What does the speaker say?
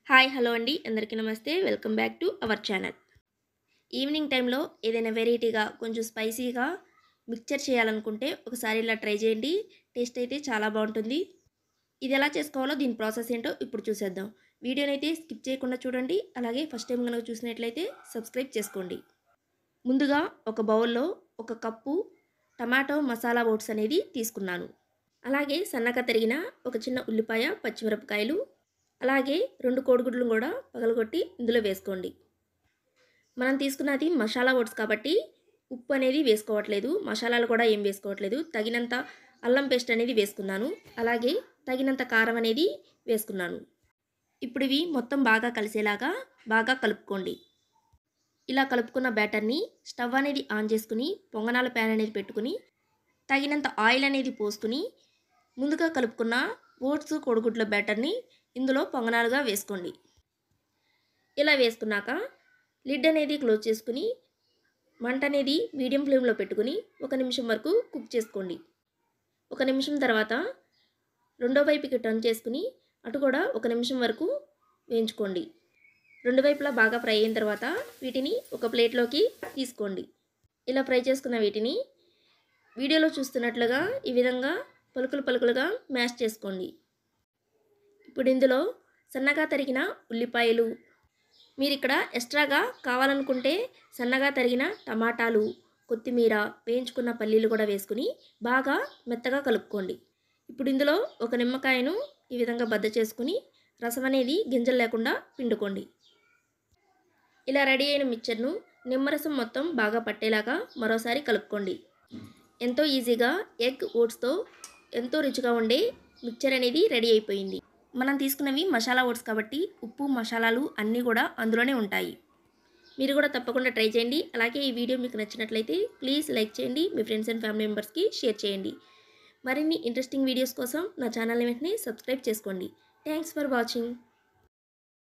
hi hello అండి అందరికీ నమస్తే welcome back to our channel evening టైంలో ఏదైనా వెరైటీగా కొంచెం స్పైసీగా మిక్చర్ చేయాలనుకుంటే ఒకసారి ఇలా ట్రై చేయండి టేస్ట్ అయితే చాలా బాగుంటుంది ఇది ఎలా చేసుకోవాలో దీని ప్రాసెస్ ఏంటో ఇప్పుడు చూసేద్దాం వీడియోని అయితే స్కిప్ చేయకుండా చూడండి అలాగే ఫస్ట్ టైం కనుక చూసినట్లయితే సబ్స్క్రైబ్ చేసుకోండి ముందుగా ఒక బౌల్లో ఒక కప్పు టమాటో మసాలా ఓట్స్ అనేది తీసుకున్నాను అలాగే సన్నగా తరిగిన ఒక చిన్న ఉల్లిపాయ పచ్చిమిరపకాయలు అలాగే రెండు కోడిగుడ్లు కూడా పగలగొట్టి ఇందులో వేసుకోండి మనం తీసుకున్నది మసాలా ఓట్స్ కాబట్టి ఉప్పు అనేది వేసుకోవట్లేదు మసాలాలు కూడా ఏం వేసుకోవట్లేదు తగినంత అల్లం పేస్ట్ అనేది వేసుకున్నాను అలాగే తగినంత కారం అనేది వేసుకున్నాను ఇప్పుడు ఇవి మొత్తం బాగా కలిసేలాగా బాగా కలుపుకోండి ఇలా కలుపుకున్న బ్యాటర్ని స్టవ్ అనేది ఆన్ చేసుకుని పొంగనాల ప్యాన్ అనేది పెట్టుకుని తగినంత ఆయిల్ అనేది పోసుకుని ముందుగా కలుపుకున్న ఓట్స్ కొడుగుడ్ల బ్యాటర్ని ఇందులో పొంగనాలుగా వేసుకోండి ఇలా వేసుకున్నాక లిడ్ అనేది క్లోజ్ చేసుకుని మంట అనేది మీడియం ఫ్లేమ్లో పెట్టుకుని ఒక నిమిషం వరకు కుక్ చేసుకోండి ఒక నిమిషం తర్వాత రెండో వైపుకి టర్న్ చేసుకుని అటు కూడా ఒక నిమిషం వరకు వేయించుకోండి రెండు వైపులా బాగా ఫ్రై అయిన తర్వాత వీటిని ఒక ప్లేట్లోకి తీసుకోండి ఇలా ఫ్రై చేసుకున్న వీటిని వీడియోలో చూస్తున్నట్లుగా ఈ విధంగా పలుకులు పలుకులుగా మ్యాష్ చేసుకోండి ఇప్పుడు ఇందులో సన్నగా తరిగిన ఉల్లిపాయలు మీరు ఇక్కడ ఎక్స్ట్రాగా కావాలనుకుంటే సన్నగా తరిగిన టమాటాలు కొత్తిమీర వేయించుకున్న పల్లీలు కూడా వేసుకుని బాగా మెత్తగా కలుపుకోండి ఇప్పుడు ఇందులో ఒక నిమ్మకాయను ఈ విధంగా బద్ద చేసుకుని రసం అనేది గింజలు లేకుండా పిండుకోండి ఇలా రెడీ అయిన మిక్చర్ను నిమ్మరసం మొత్తం బాగా పట్టేలాగా మరోసారి కలుపుకోండి ఎంతో ఈజీగా ఎగ్ ఓట్స్తో ఎంతో రుచిగా ఉండే మిక్చర్ అనేది రెడీ అయిపోయింది మనం తీసుకున్నవి మసాలా ఓట్స్ కాబట్టి ఉప్పు మసాలాలు అన్నీ కూడా అందులోనే ఉంటాయి మీరు కూడా తప్పకుండా ట్రై చేయండి అలాగే ఈ వీడియో మీకు నచ్చినట్లయితే ప్లీజ్ లైక్ చేయండి మీ ఫ్రెండ్స్ అండ్ ఫ్యామిలీ మెంబర్స్కి షేర్ చేయండి మరిన్ని ఇంట్రెస్టింగ్ వీడియోస్ కోసం నా ఛానల్ని వెంటనే సబ్స్క్రైబ్ చేసుకోండి థ్యాంక్స్ ఫర్ వాచింగ్